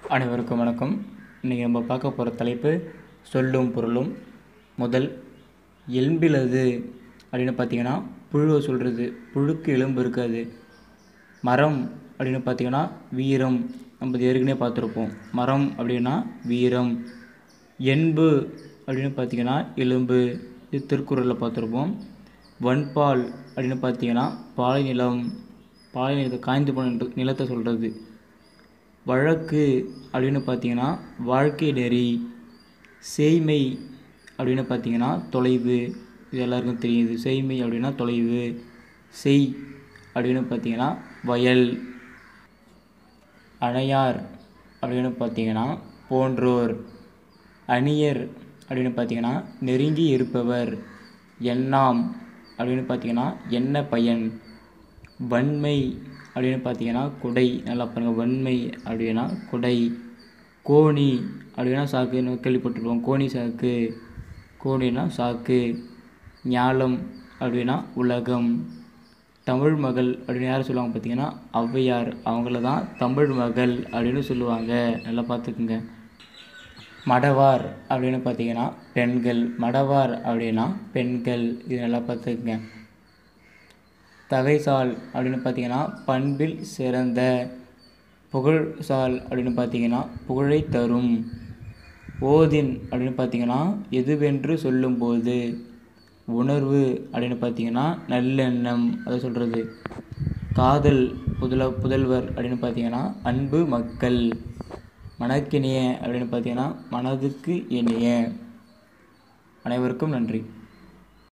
அனைவருக்கும் வணக்கம் இன்றைக்கி நம்ம பார்க்க போகிற தலைப்பு சொல்லும் பொருளும் முதல் எலும்பிலது அப்படின்னு பார்த்தீங்கன்னா புழுவை சொல்கிறது புழுக்கு எலும்பு இருக்காது மரம் அப்படின்னு பார்த்தீங்கன்னா வீரம் நம்ம இது ஏற்கனவே பார்த்துருப்போம் மரம் அப்படின்னா வீரம் என்பு அப்படின்னு பார்த்தீங்கன்னா எலும்பு இது திருக்குறளில் பார்த்துருப்போம் வன்பால் அப்படின்னு பார்த்தீங்கன்னா பாலை நிலம் பாலை நிலத்தை காய்ந்து போன நில- நிலத்தை சொல்கிறது வழக்கு அப்படின்னு பார்த்தீங்கன்னா வாழ்க்கை நெறி சேய்மை அப்படின்னு பார்த்தீங்கன்னா தொலைவு இது எல்லாருக்கும் தெரியுது சேய்மை அப்படின்னா தொலைவு செய் அப்படின்னு பார்த்தீங்கன்னா வயல் அணையார் அப்படின்னு பார்த்தீங்கன்னா போன்றோர் அணியர் அப்படின்னு பார்த்தீங்கன்னா நெருங்கி இருப்பவர் எண்ணாம் அப்படின்னு பார்த்தீங்கன்னா என்ன பயன் வன்மை அப்படின்னு பார்த்தீங்கன்னா குடை நல்லா பாருங்க வன்மை அப்படின்னா குடை கோணி அப்படின்னா சாக்கு நம்ம கேள்விப்பட்டிருப்போம் கோணி சாக்கு கோணினா சாக்கு ஞாலம் அப்படின்னா உலகம் தமிழ் மகள் அப்படின்னு யார் சொல்லுவாங்க பார்த்தீங்கன்னா ஔவையார் அவங்கள தான் தமிழ் மகள் அப்படின்னு சொல்லுவாங்க நல்லா பார்த்துக்குங்க மடவார் அப்படின்னு பார்த்தீங்கன்னா பெண்கள் மடவார் அப்படின்னா பெண்கள் இது நல்லா பார்த்துக்குங்க தகைசால் அப்படின்னு பார்த்தீங்கன்னா பண்பில் சிறந்த புகழ்சால் அப்படின்னு பார்த்தீங்கன்னா புகழை தரும் ஓதின் அப்படின்னு பார்த்தீங்கன்னா எதுவென்று சொல்லும்போது உணர்வு அப்படின்னு பார்த்தீங்கன்னா நல்லெண்ணம் அதை சொல்கிறது காதல் புதல புதல்வர் அப்படின்னு பார்த்தீங்கன்னா அன்பு மக்கள் மனக்கினிய அப்படின்னு பார்த்தீங்கன்னா மனதுக்கு இனிய அனைவருக்கும் நன்றி